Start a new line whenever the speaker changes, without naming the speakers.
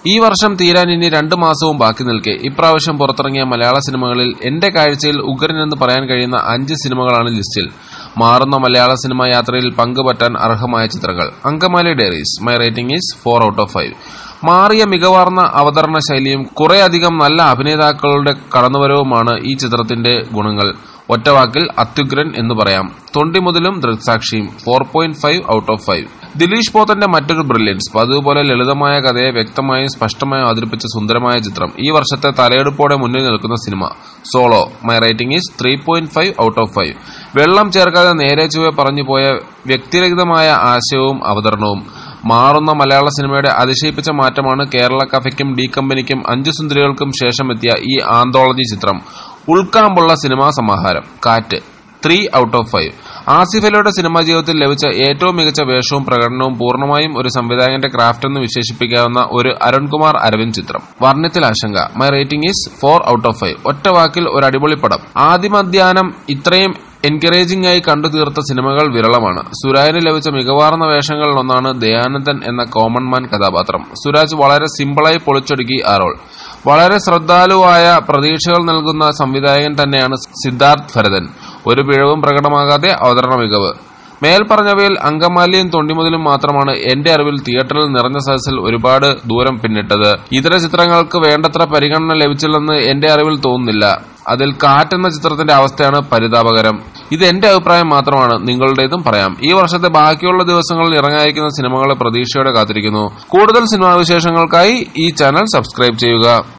ഈ വർഷം തീരാൻ ഇനി രണ്ടു മാസവും ബാക്കി നിൽക്കെ ഇപ്രാവശ്യം പുറത്തിറങ്ങിയ മലയാള സിനിമകളിൽ എന്റെ കാഴ്ചയിൽ ഉഗ്രൻ എന്ന് പറയാൻ കഴിയുന്ന അഞ്ച് സിനിമകളാണ് ലിസ്റ്റിൽ മാറുന്ന മലയാള സിനിമാ യാത്രയിൽ പങ്കുപറ്റാൻ അർഹമായ ചിത്രങ്ങൾ Angamaly diaries my rating is four out of five മാറിയ മികവാർന്ന അവതരണ ശൈലിയും കുറേയധികം നല്ല അഭിനേതാക്കളുടെ കടന്നുവരവുമാണ് ഈ ചിത്രത്തിന്റെ ഗുണങ്ങൾ ഒറ്റവാക്കിൽ അത്യുഗ്രൻ എന്ന് പറയാം തൊണ്ടി മുതലും ദൃക്സാക്ഷിയും four point five out of five Dileesh പോത്തന്റെ മറ്റൊരു ബ്രില്യൻസ് പതിവുപോലെ ലളിതമായ കഥയെ വ്യക്തമായും സ്പഷ്ടമായും അവതരിപ്പിച്ച സുന്ദരമായ ചിത്രം ഈ വർഷത്തെ തലയെടുപ്പോടെ മുന്നിൽ നിൽക്കുന്ന സിനിമ Solo my rating is three point five out of five വെള്ളം ചേർക്കാതെ നേരെ ചുവ പറഞ്ഞു പോയ വ്യക്തിരഹിതമായ ആശയവും അവതരണവും മാറുന്ന മലയാള സിനിമയുടെ അതിശയിപ്പിച്ച മാറ്റമാണ് കേരള കഫയ്ക്കും ഡി കമ്പനിക്കും അഞ്ചു സുന്ദരികൾക്കും ശേഷം എത്തിയ ഈ ആന്തോളജി ചിത്രം ഉൾക്കാമ്പുള്ള സിനിമാ സമാഹാരം Kaattu three out of five Asif അലിയുടെ സിനിമാ ജീവിതത്തിൽ ലഭിച്ച ഏറ്റവും മികച്ച വേഷവും പ്രകടനവും പൂർണ്ണമായും ഒരു സംവിധായകന്റെ ക്രാഫ്റ്റ് എന്ന് വിശേഷിപ്പിക്കാവുന്ന ഒരു അരുൺകുമാർ അരവിന്ദ് ചിത്രം വർണ്ണത്തിൽ ആശങ്ക my rating is four out of five ഒറ്റ വാക്കിൽ ഒരു അടിപൊളി പടം ആദ്യമധ്യാനം ഇത്രയും എൻകറേജിംഗ് ആയി കണ്ടു തീർത്ത സിനിമകൾ വിരളമാണ് സുരാജിന് ലഭിച്ച മികവാർന്ന വേഷങ്ങളിലൊന്നാണ് ദയാനന്ദൻ എന്ന കോമൺ മാൻ കഥാപാത്രം സുരാജ് വളരെ സിമ്പിളായി പൊളിച്ചൊടുക്കി ആ റോൾ വളരെ ശ്രദ്ധാലുവായ പ്രതീക്ഷകൾ നൽകുന്ന സംവിധായകൻ തന്നെയാണ് സിദ്ധാർത്ഥ് ഭരതൻ ഒരു പിഴവും പ്രകടമാകാതെ അവതരണ മികവ് മേൽപ്പറഞ്ഞവയിൽ അങ്കമാലിയും തൊണ്ടിമുതലും മാത്രമാണ് എന്റെ അറിവിൽ തിയേറ്ററിൽ നിറഞ്ഞ സദസ്സിൽ ഒരുപാട് ദൂരം പിന്നിട്ടത് ഇതര ചിത്രങ്ങൾക്ക് വേണ്ടത്ര പരിഗണന ലഭിച്ചില്ലെന്ന് എന്റെ അറിവിൽ തോന്നുന്നില്ല അതിൽ കാറ്റെന്ന ചിത്രത്തിന്റെ അവസ്ഥയാണ് പരിതാപകരം ഇത് എന്റെ അഭിപ്രായം മാത്രമാണ് നിങ്ങളുടേതും പറയാം ഈ വർഷത്തെ ബാക്കിയുള്ള ദിവസങ്ങളിൽ ഇറങ്ങാതിരിക്കുന്ന സിനിമകളെ പ്രതീക്ഷയോടെ കാത്തിരിക്കുന്നു കൂടുതൽ സിനിമാ വിശേഷങ്ങൾക്കായി ഈ ചാനൽ സബ്സ്ക്രൈബ് ചെയ്യുക